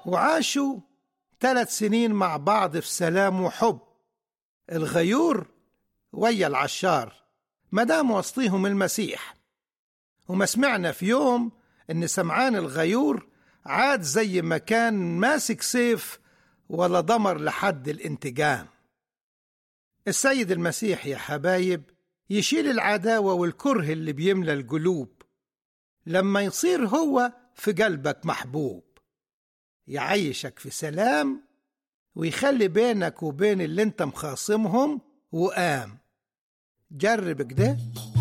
وعاشوا ثلاث سنين مع بعض في سلام وحب الغيور ويا العشار مدام وسطيهم المسيح وما سمعنا في يوم ان سمعان الغيور عاد زي ما كان ماسك سيف ولا ضمر لحد الانتقام السيد المسيح يا حبايب يشيل العداوة والكره اللي بيملى القلوب لما يصير هو في قلبك محبوب يعيشك في سلام ويخلي بينك وبين اللي انت مخاصمهم وقام جرب كده